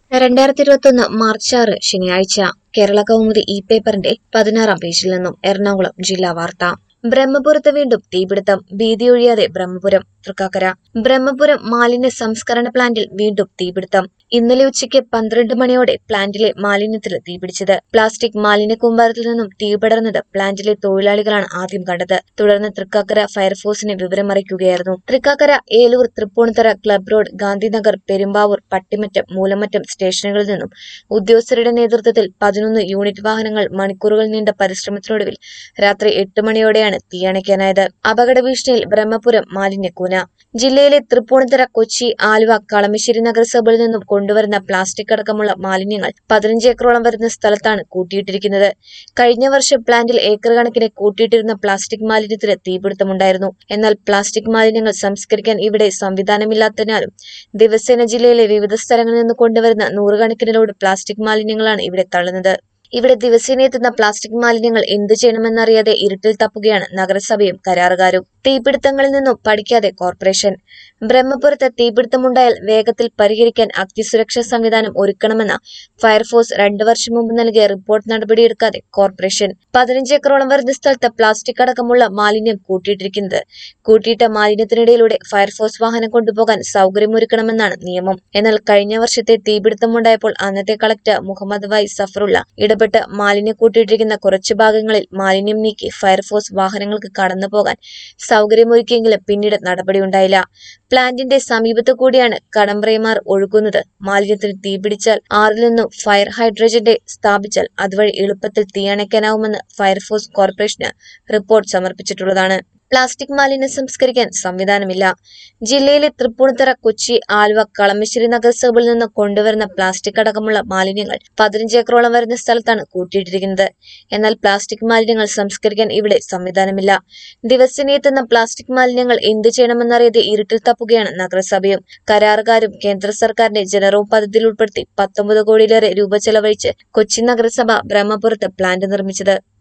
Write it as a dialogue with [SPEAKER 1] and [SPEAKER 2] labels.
[SPEAKER 1] രണ്ടായിരത്തി ഇരുപത്തൊന്ന് മാർച്ച് ആറ് ശനിയാഴ്ച കേരള കൗമുദി ഇ പേപ്പറിന്റെ പതിനാറാം പേജിൽ നിന്നും എറണാകുളം ജില്ലാ വാർത്ത ബ്രഹ്മപുരത്ത് വീണ്ടും തീപിടുത്തം ഭീതിയൊഴിയാതെ ബ്രഹ്മപുരം തൃക്കാക്കര ബ്രഹ്മപുരം മാലിന്യ സംസ്കരണ പ്ലാന്റിൽ വീണ്ടും തീപിടുത്തം ഇന്നലെ ഉച്ചയ്ക്ക് പന്ത്രണ്ട് മണിയോടെ പ്ലാന്റിലെ മാലിന്യത്തിൽ തീപിടിച്ചത് പ്ലാസ്റ്റിക് മാലിന്യ കൂമ്പാരത്തിൽ നിന്നും തീപടർന്നത് പ്ലാന്റിലെ തൊഴിലാളികളാണ് ആദ്യം കണ്ടത് തുടർന്ന് തൃക്കാക്കര ഫയർഫോഴ്സിനെ വിവരമറിയിക്കുകയായിരുന്നു തൃക്കാക്കര ഏലൂർ തൃപ്പൂണിത്തറ ക്ലബ് റോഡ് ഗാന്ധിനഗർ പെരുമ്പാവൂർ പട്ടിമറ്റം മൂലമറ്റം സ്റ്റേഷനുകളിൽ നിന്നും ഉദ്യോഗസ്ഥരുടെ നേതൃത്വത്തിൽ പതിനൊന്ന് യൂണിറ്റ് വാഹനങ്ങൾ മണിക്കൂറുകൾ നീണ്ട പരിശ്രമത്തിനൊടുവിൽ രാത്രി എട്ട് മണിയോടെയാണ് തീയണയ്ക്കാനായത് അപകട ഭീഷണിയിൽ ബ്രഹ്മപുരം മാലിന്യക്കൂന ജില്ലയിലെ തൃപ്പൂണിത്തറ കൊച്ചി ആലുവ കളമശ്ശേരി നഗരസഭകളിൽ നിന്നും കൊണ്ടുവരുന്ന പ്ലാസ്റ്റിക് അടക്കമുള്ള മാലിന്യങ്ങൾ പതിനഞ്ച് ഏക്കറോളം വരുന്ന സ്ഥലത്താണ് കൂട്ടിയിട്ടിരിക്കുന്നത് കഴിഞ്ഞ വർഷം പ്ലാന്റിൽ ഏക്കർ കണക്കിന് കൂട്ടിയിട്ടിരുന്ന പ്ലാസ്റ്റിക് മാലിന്യത്തിന് തീപിടുത്തമുണ്ടായിരുന്നു എന്നാൽ പ്ലാസ്റ്റിക് മാലിന്യങ്ങൾ സംസ്കരിക്കാൻ ഇവിടെ സംവിധാനമില്ലാത്തതിനാലും ദിവസേന ജില്ലയിലെ വിവിധ സ്ഥലങ്ങളിൽ നിന്ന് കൊണ്ടുവരുന്ന നൂറുകണക്കിന് ലോഡ് പ്ലാസ്റ്റിക് മാലിന്യങ്ങളാണ് ഇവിടെ തള്ളുന്നത് ഇവിടെ ദിവസേന എത്തുന്ന പ്ലാസ്റ്റിക് മാലിന്യങ്ങൾ എന്തു ചെയ്യണമെന്നറിയാതെ ഇരുട്ടിൽ തപ്പുകയാണ് നഗരസഭയും കരാറുകാരും തീപിടുത്തങ്ങളിൽ നിന്നും പഠിക്കാതെ കോർപ്പറേഷൻ ബ്രഹ്മപുരത്ത് തീപിടുത്തമുണ്ടായാൽ വേഗത്തിൽ പരിഹരിക്കാൻ അഗ്നിസുരക്ഷാ സംവിധാനം ഒരുക്കണമെന്ന ഫയർഫോഴ്സ് രണ്ടു വർഷം മുമ്പ് നൽകിയ റിപ്പോർട്ട് നടപടിയെടുക്കാതെ കോർപ്പറേഷൻ പതിനഞ്ച് ഏക്കറോളം വരുന്ന സ്ഥലത്ത് പ്ലാസ്റ്റിക് അടക്കമുള്ള മാലിന്യം കൂട്ടിയിട്ടിരിക്കുന്നത് കൂട്ടിയിട്ട മാലിന്യത്തിനിടയിലൂടെ ഫയർഫോഴ്സ് വാഹനം കൊണ്ടുപോകാൻ സൗകര്യമൊരുക്കണമെന്നാണ് നിയമം എന്നാൽ കഴിഞ്ഞ വർഷത്തെ തീപിടുത്തമുണ്ടായപ്പോൾ അന്നത്തെ കളക്ടർ മുഹമ്മദ് വൈ സഫറുള്ള ഇടപെട്ട് മാലിന്യം കൂട്ടിയിട്ടിരിക്കുന്ന കുറച്ചു ഭാഗങ്ങളിൽ മാലിന്യം നീക്കി ഫയർഫോഴ്സ് വാഹനങ്ങൾക്ക് കടന്നു പോകാൻ സൗകര്യമൊരുക്കിയെങ്കിലും പിന്നീട് നടപടിയുണ്ടായില്ല പ്ലാന്റിന്റെ സമീപത്തു കൂടിയാണ് കടമ്പ്രൈമാർ ഒഴുകുന്നത് മാലിന്യത്തിന് തീപിടിച്ചാൽ ആറിൽ നിന്നും ഫയർ ഹൈഡ്രജന്റെ സ്ഥാപിച്ചാൽ അതുവഴി എളുപ്പത്തിൽ തീയണയ്ക്കാനാവുമെന്ന് ഫയർഫോഴ്സ് കോർപ്പറേഷന് റിപ്പോർട്ട് സമർപ്പിച്ചിട്ടുള്ളതാണ് പ്ലാസ്റ്റിക് മാലിന്യം സംസ്കരിക്കാൻ സംവിധാനമില്ല ജില്ലയിലെ തൃപ്പൂണിത്തറ കൊച്ചി ആലുവ കളമശ്ശേരി നഗരസഭകളിൽ നിന്ന് കൊണ്ടുവരുന്ന പ്ലാസ്റ്റിക് അടക്കമുള്ള മാലിന്യങ്ങൾ പതിനഞ്ച് ഏക്കറോളം വരുന്ന സ്ഥലത്താണ് കൂട്ടിയിട്ടിരിക്കുന്നത് എന്നാൽ പ്ലാസ്റ്റിക് മാലിന്യങ്ങൾ സംസ്കരിക്കാൻ ഇവിടെ സംവിധാനമില്ല ദിവസേന എത്തുന്ന പ്ലാസ്റ്റിക് മാലിന്യങ്ങൾ എന്തു ചെയ്യണമെന്നറിയാതെ ഇരുട്ടിൽ തപ്പുകയാണ് നഗരസഭയും കരാറുകാരും കേന്ദ്ര സർക്കാരിന്റെ ജനറോം പദ്ധതിയിൽ ഉൾപ്പെടുത്തി പത്തൊമ്പത് കോടിയിലേറെ രൂപ ചെലവഴിച്ച് കൊച്ചി നഗരസഭ ബ്രഹ്മപുരത്ത് പ്ലാന്റ് നിർമ്മിച്ചത്